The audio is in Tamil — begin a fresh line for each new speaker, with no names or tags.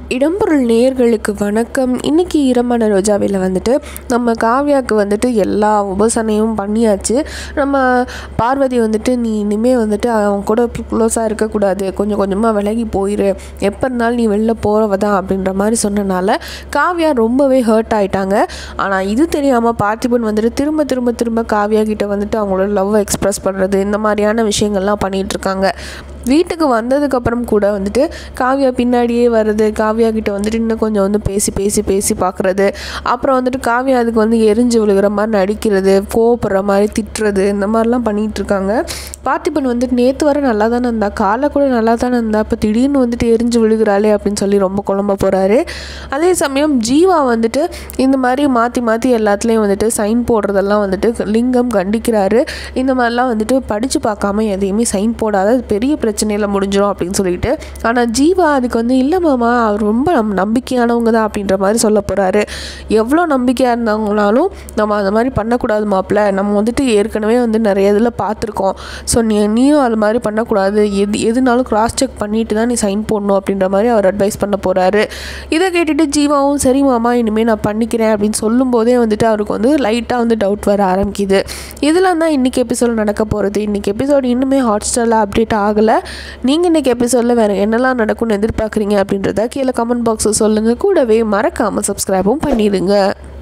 இடம்பொருள் நேயர்களுக்கு வணக்கம் இன்னைக்கு ஈரமான ரோஜாவில் வந்துட்டு நம்ம காவ்யாவுக்கு வந்துட்டு எல்லா உபசனையும் பண்ணியாச்சு நம்ம பார்வதி வந்துட்டு நீ இனிமேல் வந்துட்டு அவன் கூட க்ளோஸாக இருக்கக்கூடாது கொஞ்சம் கொஞ்சமாக விலகி போயிரு எப்போ இருந்தாலும் நீ வெளில போகிறவ தான் அப்படின்ற மாதிரி சொன்னனால காவ்யா ரொம்பவே ஹர்ட் ஆயிட்டாங்க ஆனால் இது தெரியாமல் பார்த்திபன் வந்துட்டு திரும்ப திரும்ப திரும்ப காவ்யா கிட்ட வந்துட்டு அவங்களோட லவ் எக்ஸ்ப்ரெஸ் பண்ணுறது இந்த மாதிரியான விஷயங்கள்லாம் பண்ணிகிட்டு இருக்காங்க வீட்டுக்கு வந்ததுக்கப்புறம் கூட வந்துட்டு காவ்யா பின்னாடியே வர்றது காவ்யா கிட்ட வந்துட்டு இன்னும் கொஞ்சம் வந்து பேசி பேசி பேசி பார்க்குறது அப்புறம் வந்துட்டு காவ்யா அதுக்கு வந்து எரிஞ்சு விழுகிற மாதிரி நடிக்கிறது கோவப்படுற மாதிரி திட்டுறது இந்த மாதிரிலாம் பண்ணிகிட்டு இருக்காங்க பார்த்திபன் வந்துட்டு நேற்று வர நல்லா தானே இருந்தா காலை கூட நல்லா தானே இருந்தா இப்போ திடீர்னு வந்துட்டு எரிஞ்சு விழுகிறாளே அப்படின்னு சொல்லி ரொம்ப குழம்ப போகிறாரு அதே சமயம் ஜீவா வந்துட்டு இந்த மாதிரி மாற்றி மாற்றி எல்லாத்துலேயும் வந்துட்டு சைன் போடுறதெல்லாம் வந்துட்டு லிங்கம் கண்டிக்கிறாரு இந்த மாதிரிலாம் வந்துட்டு படித்து பார்க்காம எதையுமே சைன் போடாத அது பெரிய பிரச்சனையில் முடிஞ்சிடும் அப்படின்னு சொல்லிட்டு ஆனால் ஜீவா அதுக்கு வந்து இல்லை மாமா அவர் ரொம்ப நம் நம்பிக்கையானவங்க தான் அப்படின்ற மாதிரி சொல்ல போகிறாரு எவ்வளோ நம்பிக்கையாக இருந்தவங்கனாலும் நம்ம அந்த மாதிரி பண்ணக்கூடாது மாப்பிள்ள நம்ம வந்துட்டு ஏற்கனவே வந்து நிறைய இதில் பார்த்துருக்கோம் ஸோ நீ நீயும் அது மாதிரி பண்ணக்கூடாது எது எதுனாலும் கிராஸ் செக் பண்ணிட்டு தான் நீ சைன் போடணும் அப்படின்ற மாதிரி அவர் அட்வைஸ் பண்ண போகிறாரு இதை கேட்டுட்டு ஜீவாவும் சரி மாமா இனிமேல் நான் பண்ணிக்கிறேன் அப்படின்னு சொல்லும்போதே வந்துட்டு அவருக்கு வந்து லைட்டாக வந்து டவுட் வர ஆரம்பிக்குது இதெல்லாம் தான் இன்றைக்கி எபிசோட் நடக்க போகிறது இன்றைக்கி எபிசோட் இன்னுமே ஹாட் ஸ்டாரில் அப்டேட் ஆகலை நீங்கள் இன்றைக்கி எபிசோடில் வேறு என்னெல்லாம் நடக்கும்னு எதிர்பார்க்குறீங்க அப்படின்றத கீழே கமெண்ட் பாக்ஸில் சொல்லுங்கள் கூடவே மறக்காமல் சப்ஸ்கிரைபும் பண்ணிடுங்க